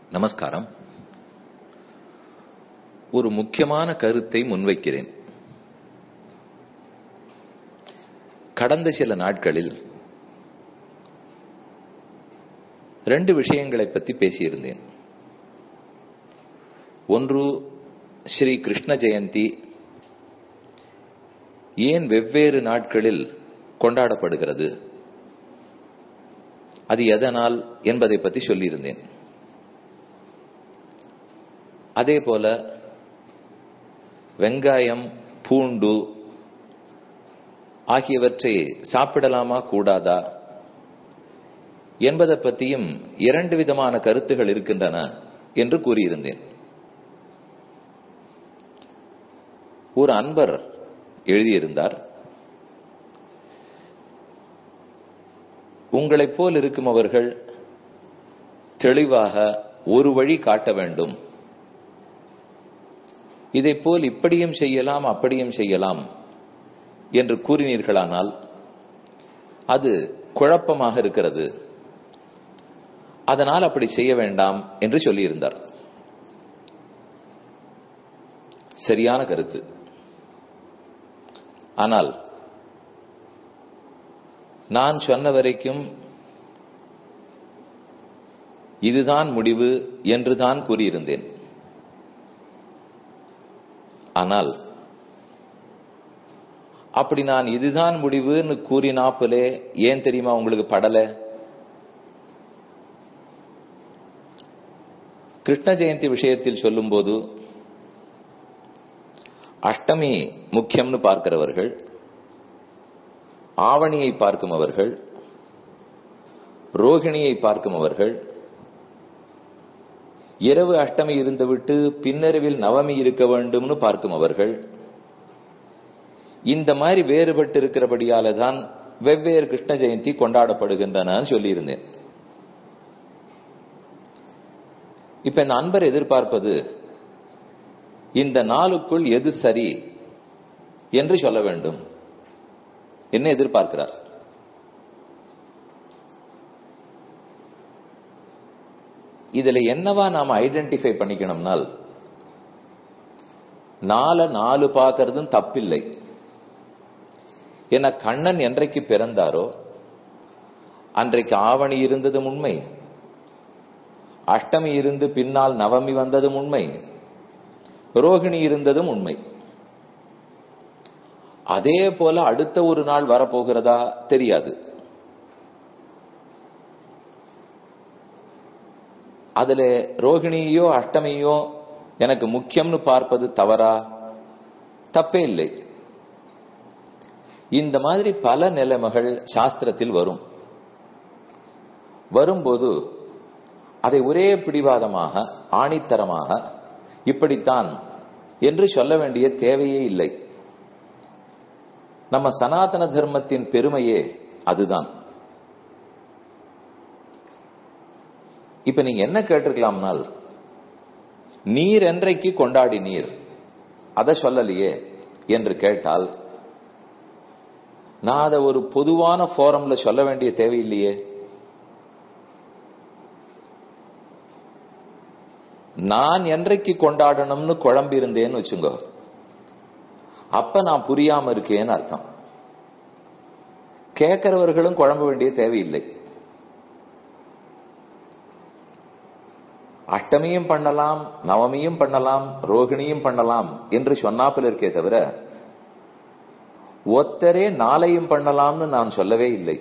நமஸ்காரம் ஒரு முக்கியமான கருத்தை முன்வைக்கிறேன் கடந்த சில நாட்களில் ரெண்டு விஷயங்களை பற்றி பேசியிருந்தேன் ஒன்று ஸ்ரீ கிருஷ்ண ஜெயந்தி ஏன் வெவ்வேறு நாட்களில் கொண்டாடப்படுகிறது அது எதனால் என்பதை பற்றி சொல்லியிருந்தேன் அதே போல வெங்காயம் பூண்டு ஆகியவற்றை சாப்பிடலாமா கூடாதா என்பதை பற்றியும் இரண்டு விதமான கருத்துகள் இருக்கின்றன என்று கூறியிருந்தேன் ஒரு அன்பர் எழுதியிருந்தார் உங்களைப் போல் இருக்கும் அவர்கள் தெளிவாக ஒரு வழி காட்ட வேண்டும் இதை போல் இப்படியும் செய்யலாம் அப்படியும் செய்யலாம் என்று கூறினீர்களானால் அது குழப்பமாக இருக்கிறது அதனால் அப்படி செய்ய வேண்டாம் என்று சொல்லியிருந்தார் சரியான கருத்து ஆனால் நான் சொன்ன வரைக்கும் இதுதான் முடிவு என்றுதான் கூறியிருந்தேன் ஆனால் அப்படி நான் இதுதான் முடிவுன்னு கூறினாப்பிலே ஏன் தெரியுமா உங்களுக்கு படல கிருஷ்ண ஜெயந்தி விஷயத்தில் சொல்லும்போது அஷ்டமி முக்கியம்னு பார்க்கிறவர்கள் ஆவணியை பார்க்கும் அவர்கள் ரோகிணியை பார்க்கும் அவர்கள் இரவு அஷ்டமி இருந்துவிட்டு பின்னரவில் நவமி இருக்க வேண்டும்னு பார்க்கும் அவர்கள் இந்த மாதிரி வேறுபட்டு இருக்கிறபடியால தான் வெவ்வேறு கிருஷ்ண ஜெயந்தி கொண்டாடப்படுகின்றன சொல்லியிருந்தேன் இப்ப இந்த அன்பர் எதிர்பார்ப்பது இந்த நாளுக்குள் எது சரி என்று சொல்ல வேண்டும் என்ன எதிர்பார்க்கிறார் இதுல என்னவா நாம ஐடென்டிஃபை பண்ணிக்கணும்னால் நால நாலு பார்க்கறதும் தப்பில்லை என கண்ணன் என்றைக்கு பிறந்தாரோ அன்றைக்கு ஆவணி இருந்ததும் உண்மை அஷ்டமி இருந்து பின்னால் நவமி வந்ததும் உண்மை ரோகிணி இருந்ததும் உண்மை அதே போல அடுத்த ஒரு நாள் வரப்போகிறதா தெரியாது அதுல ரோகிணியோ அஷ்டமியோ எனக்கு முக்கியம்னு பார்ப்பது தவறா தப்பே இல்லை இந்த மாதிரி பல நிலைமைகள் சாஸ்திரத்தில் வரும் வரும்போது அதை ஒரே பிடிவாதமாக ஆணித்தரமாக இப்படித்தான் என்று சொல்ல வேண்டிய தேவையே இல்லை நம்ம சனாதன தர்மத்தின் பெருமையே அதுதான் இப்ப நீங்க என்ன கேட்டிருக்கலாம்னால் நீர் என்றைக்கு கொண்டாடி நீர் அதை சொல்லலையே என்று கேட்டால் நான் அதை ஒரு பொதுவான போரம்ல சொல்ல வேண்டிய தேவையில்லையே நான் என்றைக்கு கொண்டாடணும்னு குழம்பி இருந்தேன்னு வச்சுங்க அப்ப நான் புரியாம இருக்கேன்னு அர்த்தம் கேட்கிறவர்களும் குழம்ப வேண்டிய தேவையில்லை அஷ்டமியும் பண்ணலாம் நவமியும் பண்ணலாம் ரோகிணியும் பண்ணலாம் என்று சொன்னாப்பில் இருக்கே தவிர ஒத்தரே நாளையும் பண்ணலாம்னு நான் சொல்லவே இல்லை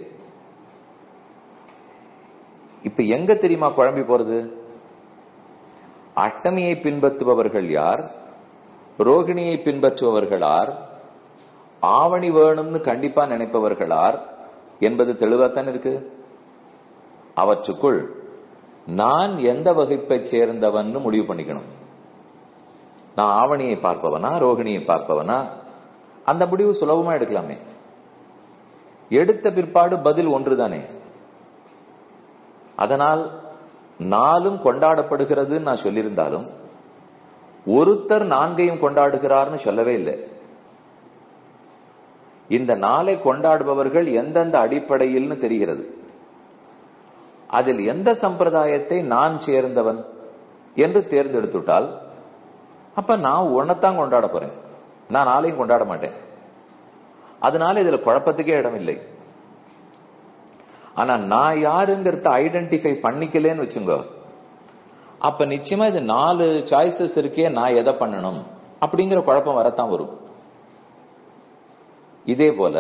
இப்ப எங்க தெரியுமா குழம்பி போறது அஷ்டமியை பின்பற்றுபவர்கள் யார் ரோகிணியை பின்பற்றுபவர்களார் ஆவணி வேணும்னு கண்டிப்பா நினைப்பவர்களார் என்பது தெளிவாத்தான் இருக்கு அவற்றுக்குள் நான் எந்த வகுப்பை சேர்ந்தவன் முடிவு பண்ணிக்கணும் நான் ஆவணியை பார்ப்பவனா ரோகிணியை பார்ப்பவனா அந்த முடிவு சுலபமா எடுக்கலாமே எடுத்த பிற்பாடு பதில் ஒன்றுதானே அதனால் நாளும் கொண்டாடப்படுகிறதுன்னு நான் சொல்லியிருந்தாலும் ஒருத்தர் நான்கையும் கொண்டாடுகிறார்னு சொல்லவே இல்லை இந்த நாளை கொண்டாடுபவர்கள் எந்தெந்த அடிப்படையில்னு தெரிகிறது அதில் எந்த சம்பிரதாயத்தை நான் சேர்ந்தவன் என்று தேர்ந்தெடுத்துட்டால் அப்ப நான் உன்னைத்தான் கொண்டாட போறேன் நான் நாளையும் கொண்டாட மாட்டேன் அதனால இதுல குழப்பத்துக்கே இடம் இல்லை ஆனா நான் யாருங்கிறத ஐடென்டிஃபை பண்ணிக்கலன்னு வச்சுங்க அப்ப நிச்சயமா இது நாலு சாய்ஸஸ் இருக்கே நான் எதை பண்ணணும் அப்படிங்கிற குழப்பம் வரத்தான் வரும் இதே போல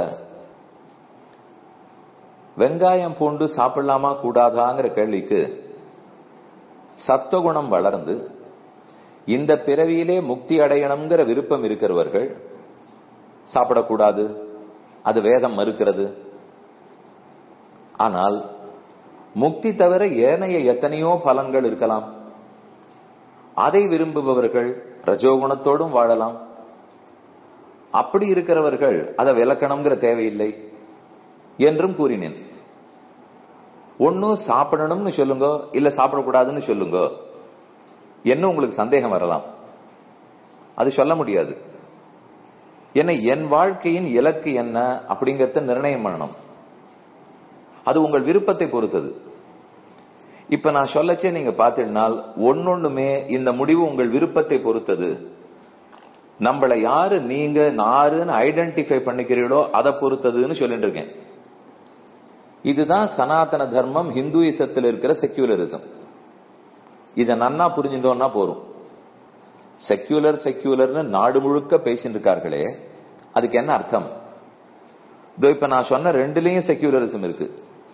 வெங்காயம் பூண்டு சாப்பிடலாமா கூடாதாங்கிற கேள்விக்கு சத்துவகுணம் வளர்ந்து இந்த பிறவியிலே முக்தி அடையணுங்கிற விருப்பம் இருக்கிறவர்கள் சாப்பிடக்கூடாது அது வேதம் மறுக்கிறது ஆனால் முக்தி தவிர ஏனைய எத்தனையோ பலன்கள் இருக்கலாம் அதை விரும்புபவர்கள் ரஜோகுணத்தோடும் வாழலாம் அப்படி இருக்கிறவர்கள் அதை விளக்கணுங்கிற தேவையில்லை என்றும் கூறினேன் ஒன்னும் சாப்பிடணும்னு சொல்லுங்க இல்ல சாப்பிடக்கூடாதுன்னு சொல்லுங்க என்ன உங்களுக்கு சந்தேகம் வரலாம் அது சொல்ல முடியாது என்ன என் வாழ்க்கையின் இலக்கு என்ன அப்படிங்கறத நிர்ணயம் பண்ணணும் அது உங்கள் விருப்பத்தை பொறுத்தது இப்ப நான் சொல்லச்சே நீங்க பாத்தீங்கன்னால் ஒன்னொண்ணுமே இந்த முடிவு உங்கள் விருப்பத்தை பொறுத்தது நம்மளை யாரு நீங்க நாருன்னு ஐடென்டிஃபை பண்ணிக்கிறீங்களோ அதை பொறுத்ததுன்னு சொல்லிட்டு இருக்கேன் இதுதான் சனாதன தர்மம் ஹிந்துயிசத்தில் இருக்கிற செக்யூலரிசம் இதை நன்னா புரிஞ்சுட்டோம்னா போரும் செக்யூலர் செக்யூலர்னு நாடு முழுக்க பேசிட்டு இருக்கார்களே அதுக்கு என்ன அர்த்தம் இதோ இப்ப நான் சொன்ன ரெண்டுலயும் செக்யூலரிசம் இருக்கு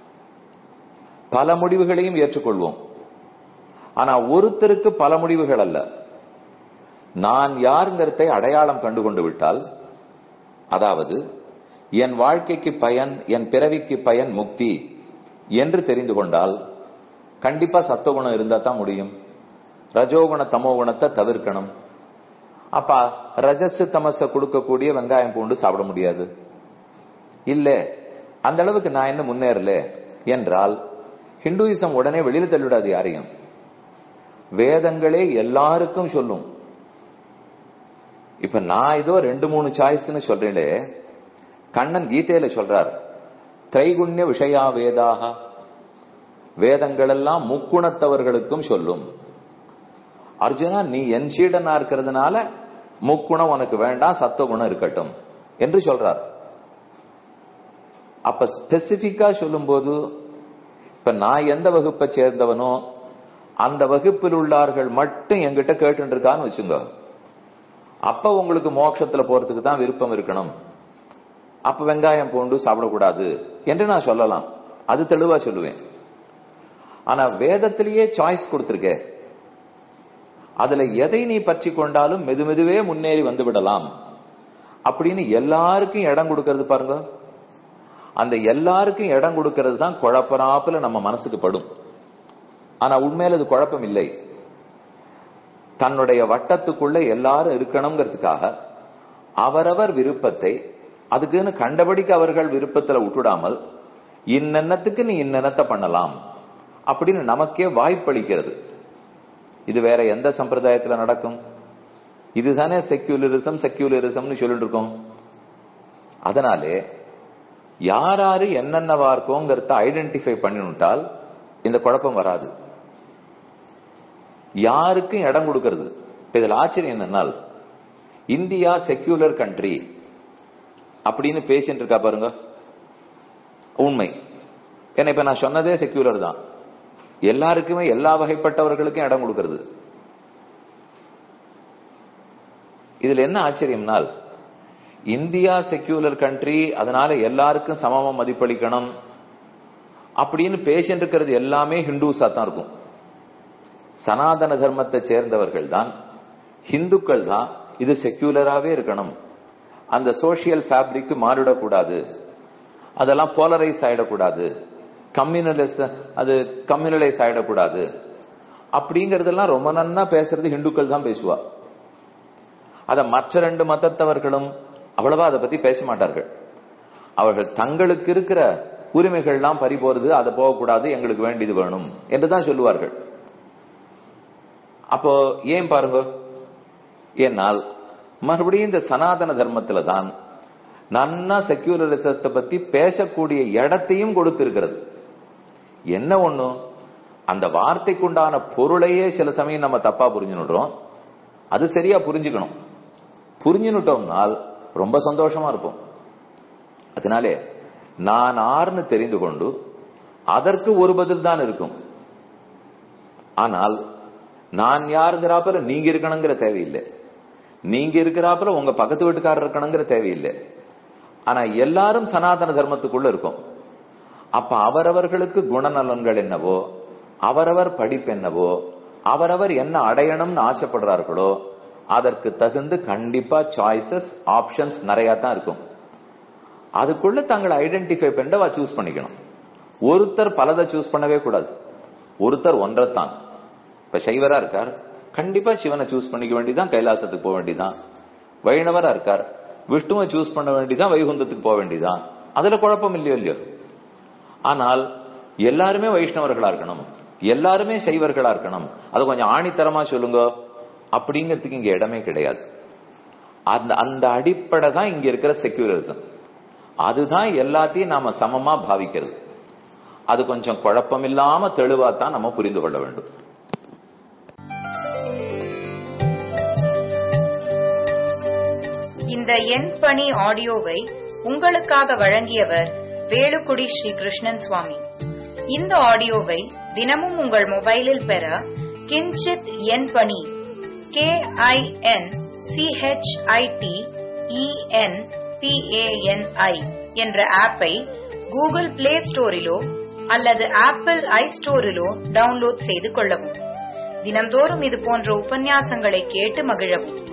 பல முடிவுகளையும் ஏற்றுக்கொள்வோம் ஆனா ஒருத்தருக்கு பல முடிவுகள் அல்ல நான் யாருங்கிறதை அடையாளம் கண்டு கொண்டு விட்டால் அதாவது என் வாழ்க்கைக்கு பயன் என் பிறவிக்கு பயன் முக்தி என்று தெரிந்து கொண்டால் கண்டிப்பா சத்துவகுணம் இருந்தா தான் முடியும் ரஜோகுண தமோ குணத்தை தவிர்க்கணும் அப்ப ரஜஸ் தமச கொடுக்கக்கூடிய வெங்காயம் பூண்டு சாப்பிட முடியாது இல்ல அந்த அளவுக்கு நான் என்ன முன்னேறல என்றால் ஹிந்துயிசம் உடனே வெளியில தள்ளிவிடாது யாரையும் வேதங்களே எல்லாருக்கும் சொல்லும் இப்ப நான் ஏதோ ரெண்டு மூணு சாய்ஸ்னு சொல்றேனே கண்ணன் கீதையில சொல்றார் திரைகுண்ய விஷயா வேதாக வேதங்கள் எல்லாம் முக்குணத்தவர்களுக்கும் சொல்லும் அர்ஜுனா நீ என் சீடனா இருக்கிறதுனால முக்குணம் உனக்கு வேண்டாம் சத்துவகுணம் இருக்கட்டும் என்று சொல்றார் அப்ப ஸ்பெசிபிக்கா சொல்லும் போது இப்ப நான் எந்த வகுப்பை சேர்ந்தவனோ அந்த வகுப்பில் உள்ளார்கள் மட்டும் என்கிட்ட கேட்டு இருக்கான்னு வச்சுங்க அப்ப உங்களுக்கு மோட்சத்துல போறதுக்கு தான் விருப்பம் இருக்கணும் அப்ப வெங்காயம் பூண்டு சாப்பிடக்கூடாது என்று நான் சொல்லலாம் அது தெளிவா சொல்லுவேன் ஆனா வேதத்திலேயே சாய்ஸ் கொடுத்திருக்கே அதுல எதை நீ பற்றி கொண்டாலும் மெது மெதுவே முன்னேறி வந்து விடலாம் அப்படின்னு எல்லாருக்கும் இடம் கொடுக்கறது பாருங்க அந்த எல்லாருக்கும் இடம் கொடுக்கறது தான் குழப்பராப்புல நம்ம மனசுக்கு படும் ஆனா உண்மையில அது குழப்பம் இல்லை தன்னுடைய வட்டத்துக்குள்ள எல்லாரும் இருக்கணுங்கிறதுக்காக அவரவர் விருப்பத்தை அதுக்குன்னு கண்டபடிக்கு அவர்கள் விருப்பத்துல விட்டுடாமல் இன்னென்னத்துக்கு நீ இன்னென்னத்தை பண்ணலாம் அப்படின்னு நமக்கே வாய்ப்பளிக்கிறது இது வேற எந்த சம்பிரதாயத்துல நடக்கும் இதுதானே செக்யூலரிசம் செக்யூலரிசம்னு சொல்லிட்டு இருக்கோம் அதனாலே யார் யாரு என்னென்னவா இருக்கோங்கிறத ஐடென்டிஃபை பண்ணிவிட்டால் இந்த குழப்பம் வராது யாருக்கும் இடம் கொடுக்கிறது இதுல ஆச்சரியம் என்னன்னால் இந்தியா செக்யூலர் கண்ட்ரி அப்படின்னு பேசிட்டு இருக்கா பாருங்க உண்மை ஏன்னா இப்ப நான் சொன்னதே செக்யூலர் தான் எல்லாருக்குமே எல்லா வகைப்பட்டவர்களுக்கும் இடம் கொடுக்கிறது இதுல என்ன ஆச்சரியம்னால் இந்தியா செக்யூலர் கண்ட்ரி அதனால எல்லாருக்கும் சமமா மதிப்பளிக்கணும் அப்படின்னு பேசிட்டு இருக்கிறது எல்லாமே ஹிந்துஸா தான் இருக்கும் சனாதன தர்மத்தை சேர்ந்தவர்கள் தான் ஹிந்துக்கள் தான் இது செக்யூலராகவே இருக்கணும் அந்த சோசியல் ஃபேப்ரிக் மாறிடக்கூடாது அதெல்லாம் போலரைஸ் ஆயிடக்கூடாது கம்யூனலிஸ் அது கம்யூனலைஸ் ஆயிடக்கூடாது அப்படிங்கறதெல்லாம் ரொம்ப நன்னா பேசுறது ஹிந்துக்கள் தான் பேசுவா அத மற்ற ரெண்டு மதத்தவர்களும் அவ்வளவா அதை பத்தி பேச மாட்டார்கள் அவர்கள் தங்களுக்கு இருக்கிற உரிமைகள்லாம் பறி போறது அதை போகக்கூடாது எங்களுக்கு வேண்டியது வேணும் என்றுதான் சொல்லுவார்கள் அப்போ ஏன் பாருங்க ஏனால் மறுபடியும் இந்த சனாதன தர்மத்துல தான் நன்னா செக்யூலரிசத்தை பத்தி பேசக்கூடிய இடத்தையும் கொடுத்திருக்கிறது என்ன ஒண்ணு அந்த வார்த்தைக்குண்டான பொருளையே சில சமயம் நம்ம தப்பா புரிஞ்சுனுடுறோம் அது சரியா புரிஞ்சுக்கணும் புரிஞ்சுனுட்டோம்னால் ரொம்ப சந்தோஷமா இருப்போம் அதனாலே நான் ஆர்னு தெரிந்து கொண்டு அதற்கு ஒரு பதில் தான் இருக்கும் ஆனால் நான் யாருங்கிறாப்புல நீங்க இருக்கணுங்கிற தேவையில்லை நீங்க இருக்கிறாப்புல உங்க பக்கத்து வீட்டுக்காரர் இருக்கணுங்கிற தேவையில்லை ஆனா எல்லாரும் சனாதன தர்மத்துக்குள்ள இருக்கும் அப்ப அவரவர்களுக்கு குணநலன்கள் என்னவோ அவரவர் படிப்பு என்னவோ அவரவர் என்ன அடையணும்னு ஆசைப்படுறார்களோ அதற்கு தகுந்து கண்டிப்பா சாய்ஸஸ் ஆப்ஷன்ஸ் நிறைய தான் இருக்கும் அதுக்குள்ள தங்களை ஐடென்டிஃபை பண்ணவா சூஸ் பண்ணிக்கணும் ஒருத்தர் பலதை சூஸ் பண்ணவே கூடாது ஒருத்தர் ஒன்றைத்தான் இப்ப சைவரா இருக்கார் கண்டிப்பா சிவனை சூஸ் பண்ணிக்க வேண்டியதான் கைலாசத்துக்கு போக வேண்டியதான் வைணவரா இருக்கார் விஷ்ணுவை சூஸ் பண்ண வேண்டியதான் வைகுந்தத்துக்கு போக வேண்டியதான் அதுல குழப்பம் இல்லையோ இல்லையோ ஆனால் எல்லாருமே வைஷ்ணவர்களா இருக்கணும் எல்லாருமே சைவர்களா இருக்கணும் அது கொஞ்சம் ஆணித்தரமா சொல்லுங்க அப்படிங்கிறதுக்கு இங்க இடமே கிடையாது அந்த அந்த அடிப்படை தான் இங்க இருக்கிற செக்யூலரிசம் அதுதான் எல்லாத்தையும் நாம சமமா பாவிக்கிறது அது கொஞ்சம் குழப்பம் இல்லாம தெளிவா தான் நம்ம புரிந்து கொள்ள வேண்டும் இந்த எண் பணி ஆடியோவை உங்களுக்காக வழங்கியவர் வேலுக்குடி ஸ்ரீ கிருஷ்ணன் சுவாமி இந்த ஆடியோவை தினமும் உங்கள் மொபைலில் பெற கிஞ்சித் எண் பணி கே ஐ என் சிஹெச்ஐடி இஎன் பிஏஎன்ஐ என்ற ஆப்பை கூகுள் பிளே ஸ்டோரிலோ அல்லது ஆப்பிள் ஐ ஸ்டோரிலோ டவுன்லோட் செய்து கொள்ளவும் தினம்தோறும் இது போன்ற உபன்யாசங்களை கேட்டு மகிழவும்